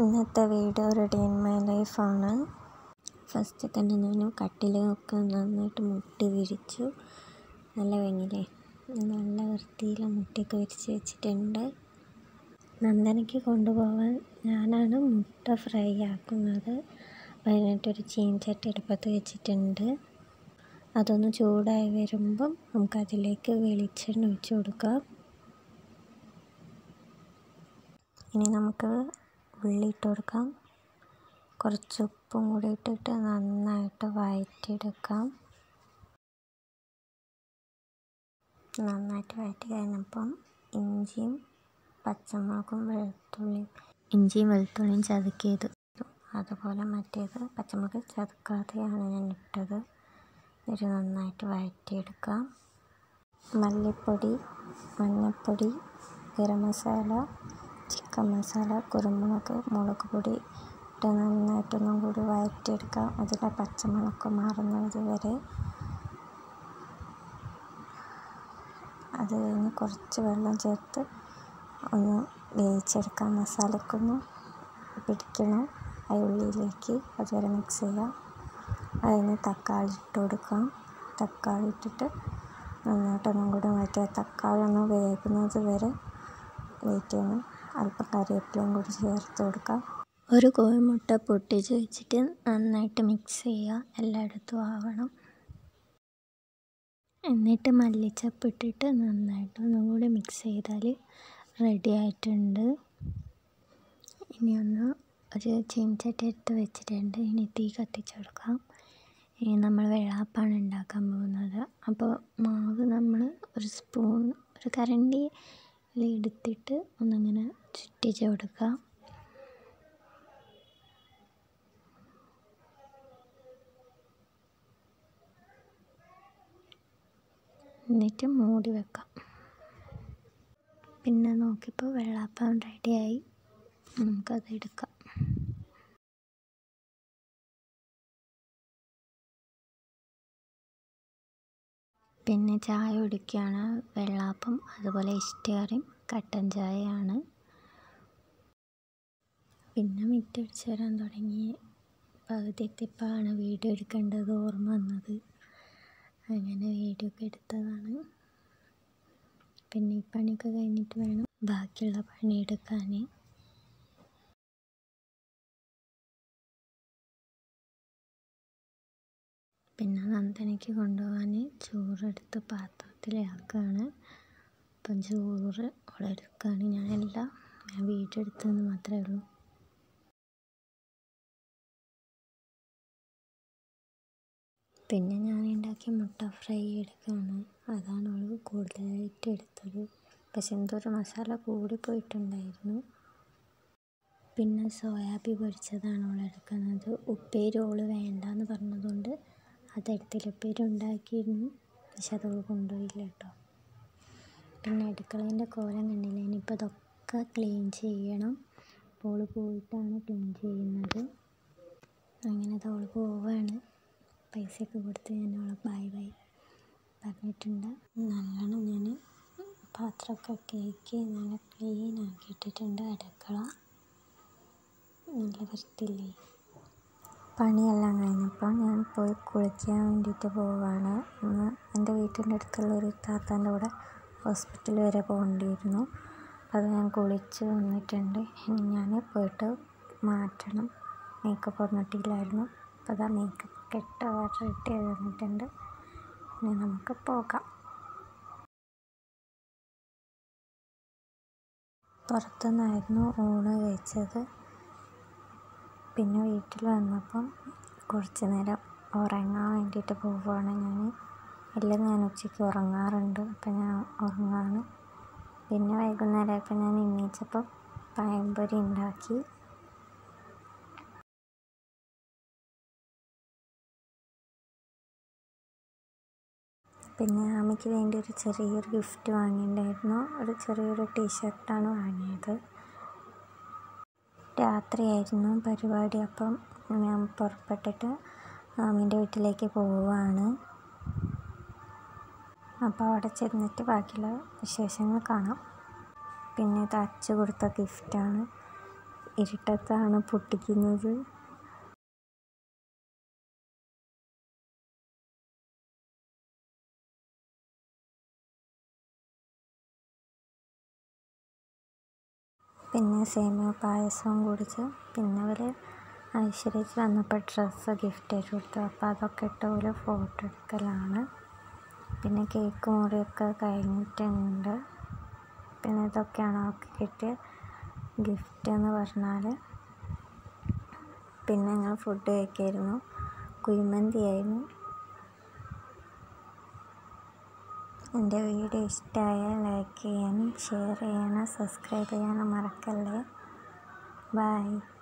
ഇന്നത്തെ video ready in my ലൈഫാണ് first തന്നെ ഞാൻ കട്ടിലൊക്കെ നന്നായിട്ട് മുട്ടി വിരിച്ചു നല്ല ഭംഗിയില്ലേ നല്ല വൃത്തിയിൽ മുട്ടിയൊക്കെ വിരിച്ച് വെച്ചിട്ടുണ്ട് നന്ദനയ്ക്ക് കൊണ്ടുപോകാൻ ഞാനാണ് മുട്ട ഫ്രൈ ആക്കുന്നത് അപ്പോൾ അതിനായിട്ടൊരു ചീനച്ചട്ടി അടുപ്പത്ത് വെച്ചിട്ടുണ്ട് അതൊന്ന് ചൂടായി വരുമ്പം നമുക്കതിലേക്ക് വെളിച്ചെണ്ണ ഒഴിച്ച് കൊടുക്കാം ഇനി നമുക്ക് ഉള്ളി ഇട്ട് കൊടുക്കാം കുറച്ച് ഉപ്പും കൂടി ഇട്ടിട്ട് നന്നായിട്ട് വഴറ്റിയെടുക്കാം നന്നായിട്ട് വഴറ്റി കഴിഞ്ഞപ്പം ഇഞ്ചിയും പച്ചമുളകും വെളുത്തുള്ളിയും ഇഞ്ചിയും വെളുത്തുള്ളിയും ചതുക്കിയത് അതുപോലെ മറ്റേത് പച്ചമുളക് ചതുക്കാതെയാണ് ഞാൻ ഇട്ടത് ഇത് നന്നായിട്ട് വഴറ്റിയെടുക്കാം മല്ലിപ്പൊടി മഞ്ഞൾപ്പൊടി ഗരം മസാല ചിക്കൻ മസാല കുരുമുളക് മുളക് പൊടി ഇട്ട് നന്നായിട്ടൊന്നും കൂടി വഴറ്റിയെടുക്കാം അതിലെ പച്ചമുളക് മാറുന്നത് വരെ അത് കഴിഞ്ഞ് കുറച്ച് വെള്ളം ചേർത്ത് ഒന്ന് വേവിച്ചെടുക്കാം മസാലക്കൊന്ന് പിടിക്കണം ആ ഉള്ളിയിലേക്ക് അതുവരെ മിക്സ് ചെയ്യാം അതിന് തക്കാളി ഇട്ട് കൊടുക്കാം തക്കാളി ഇട്ടിട്ട് നന്നായിട്ടൊന്നും കൂടി വഴറ്റുക തക്കാളി ഒന്ന് വേകുന്നത് വരെ വെയിറ്റ് ചെയ്യണം അല്പം കറിവേപ്പിലയും കൂടി ചേർത്ത് കൊടുക്കാം ഒരു കോഴിമുട്ട പൊട്ടിച്ച് വെച്ചിട്ട് നന്നായിട്ട് മിക്സ് ചെയ്യുക എല്ലായിടത്തും ആവണം എന്നിട്ട് മല്ലിച്ചപ്പ് ഇട്ടിട്ട് നന്നായിട്ട് ഒന്നും കൂടി മിക്സ് ചെയ്താൽ റെഡി ആയിട്ടുണ്ട് ഇനി ഒന്ന് ഒരു ചീനച്ചട്ടി എടുത്ത് വെച്ചിട്ടുണ്ട് ഇനി തീ കത്തിച്ച് കൊടുക്കാം ഇനി നമ്മൾ വെള്ളാപ്പാണ് ഉണ്ടാക്കാൻ പോകുന്നത് അപ്പോൾ മാവ് നമ്മൾ ഒരു സ്പൂൺ ഒരു കരണ്ടി എടുത്തിട്ട് ഒന്നിങ്ങനെ ചുറ്റിച്ച് കൊടുക്കുക എന്നിട്ട് മൂടി വെക്കാം പിന്നെ നോക്കിയപ്പോൾ വെള്ളാപ്പം റെഡിയായി നമുക്കത് എടുക്കാം പിന്നെ ചായ കുടിക്കുകയാണ് വെള്ളാപ്പം അതുപോലെ ഇഷ്ടകറിയും കട്ടൻ ചായയാണ് പിന്നെ മിറ്റടിച്ച് വരാൻ തുടങ്ങി പകുതി എത്തിയപ്പോഴാണ് വീഡിയോ എടുക്കേണ്ടത് ഓർമ്മ വന്നത് അങ്ങനെ വീഡിയോ ഒക്കെ എടുത്തതാണ് പിന്നെ ഈ പണിയൊക്കെ കഴിഞ്ഞിട്ട് വേണം ബാക്കിയുള്ള പണിയെടുക്കാൻ പിന്നെ നന്ദനയ്ക്ക് കൊണ്ടുപോകാൻ ചോറെടുത്ത് പാത്രത്തിലാക്കുകയാണ് അപ്പം ചോറ് അവളെടുക്കുകയാണ് ഞാനെല്ലാം ഞാൻ വീഡിയോ എടുത്തതെന്ന് മാത്രമേ ഉള്ളൂ പിന്നെ ഞാൻ ഉണ്ടാക്കിയ മുട്ട ഫ്രൈ എടുക്കുകയാണ് അതാണ് അവൾ കൂടുതലായിട്ട് എടുത്തത് പക്ഷെ എന്തോ ഒരു മസാല കൂടിപ്പോയിട്ടുണ്ടായിരുന്നു പിന്നെ സോയാബി പൊരിച്ചതാണ് അവൾ എടുക്കുന്നത് ഉപ്പേരി ഓള് വേണ്ടാന്ന് പറഞ്ഞതുകൊണ്ട് അതെടുത്തില്ല ഉപ്പേരി ഉണ്ടാക്കിയിരുന്നു പക്ഷെ അത് അവൾ കൊണ്ടുപോയില്ല കേട്ടോ പിന്നെ അടുക്കളേൻ്റെ കോലം കണ്ടില്ല ഇനിയിപ്പോൾ ഇതൊക്കെ ക്ലീൻ ചെയ്യണം അപ്പോൾ പോയിട്ടാണ് ക്ലീൻ ചെയ്യുന്നത് അങ്ങനെ അത് അവൾ പോവാണ് പൈസയൊക്കെ കൊടുത്ത് ഞാൻ അവളെ ബൈ ബൈ പറഞ്ഞിട്ടുണ്ട് നല്ലോണം ഞാൻ പാത്രമൊക്കെ കേക്ക് നല്ല ക്ലീൻ ആക്കിയിട്ടിട്ടുണ്ട് അടുക്കള നല്ല വൃത്തിയില്ലേ പണിയെല്ലാം കഴിഞ്ഞപ്പോൾ ഞാൻ പോയി കുളിക്കാൻ വേണ്ടിയിട്ട് പോവാണ് ഇന്ന് എൻ്റെ വീട്ടിൻ്റെ അടുത്തുള്ള ഒരു താത്താൻ്റെ കൂടെ ഹോസ്പിറ്റൽ വരെ പോകേണ്ടിയിരുന്നു അപ്പോൾ അത് ഞാൻ കുളിച്ച് വന്നിട്ടുണ്ട് ഇനി ഞാൻ പോയിട്ട് മാറ്റണം മേക്കപ്പ് വന്നിട്ടില്ലായിരുന്നു അപ്പോൾ അതാ മേക്കപ്പ് കെട്ട് റെഡി ചെയ്ത് തന്നിട്ടുണ്ട് ഇനി നമുക്ക് പോകാം പുറത്തുനിന്നായിരുന്നു ഊണ് കഴിച്ചത് പിന്നെ വീട്ടിൽ വന്നപ്പം കുറച്ച് നേരം ഉറങ്ങാൻ വേണ്ടിയിട്ട് പോവുകയാണ് ഞാൻ എല്ലാം ഞാൻ ഉച്ചയ്ക്ക് ഉറങ്ങാറുണ്ട് അപ്പം ഞാൻ ഉറങ്ങാണ് പിന്നെ വൈകുന്നേരം ആയപ്പോൾ ഞാൻ എണീച്ചപ്പോൾ പഴംപൊരി ഉണ്ടാക്കി പിന്നെ അമ്മയ്ക്ക് വേണ്ടി ഒരു ചെറിയൊരു ഗിഫ്റ്റ് വാങ്ങിയിട്ടുണ്ടായിരുന്നു ഒരു ചെറിയൊരു ടീഷർട്ടാണ് വാങ്ങിയത് രാത്രിയായിരുന്നു പരിപാടി അപ്പം ഞാൻ പുറപ്പെട്ടിട്ട് മാമീൻ്റെ വീട്ടിലേക്ക് പോവുകയാണ് അപ്പോൾ അവിടെ ചെന്നിട്ട് ബാക്കിയുള്ള വിശേഷങ്ങൾ കാണാം പിന്നെ ഇത് അച്ചു കൊടുത്ത ഗിഫ്റ്റാണ് ഇരുട്ടത്താണ് പൊട്ടിക്കുന്നത് പിന്നെ സേമിയ പായസവും കുടിച്ച് പിന്നെ അവർ ഐശ്വര്യച്ച് വന്നപ്പോൾ ഡ്രസ്സ് ഗിഫ്റ്റ് ആയിട്ട് കൊടുത്തു അപ്പോൾ അതൊക്കെ ഇട്ട് ഒരു ഫോട്ടോ എടുക്കലാണ് പിന്നെ കേക്ക് മുറിയൊക്കെ കഴിഞ്ഞിട്ടുണ്ട് പിന്നെ ഇതൊക്കെയാണ് അവർക്ക് കിട്ടിയ ഗിഫ്റ്റ് എന്ന് പറഞ്ഞാൽ പിന്നെ ഞങ്ങൾ ഫുഡ് കഴിക്കായിരുന്നു കുഴിമന്തി ആയിരുന്നു എൻ്റെ വീഡിയോ ഇഷ്ടമായാൽ ലൈക്ക് ചെയ്യാനും ഷെയർ ചെയ്യാനും സബ്സ്ക്രൈബ് ചെയ്യാനും മറക്കല്ലേ ബൈ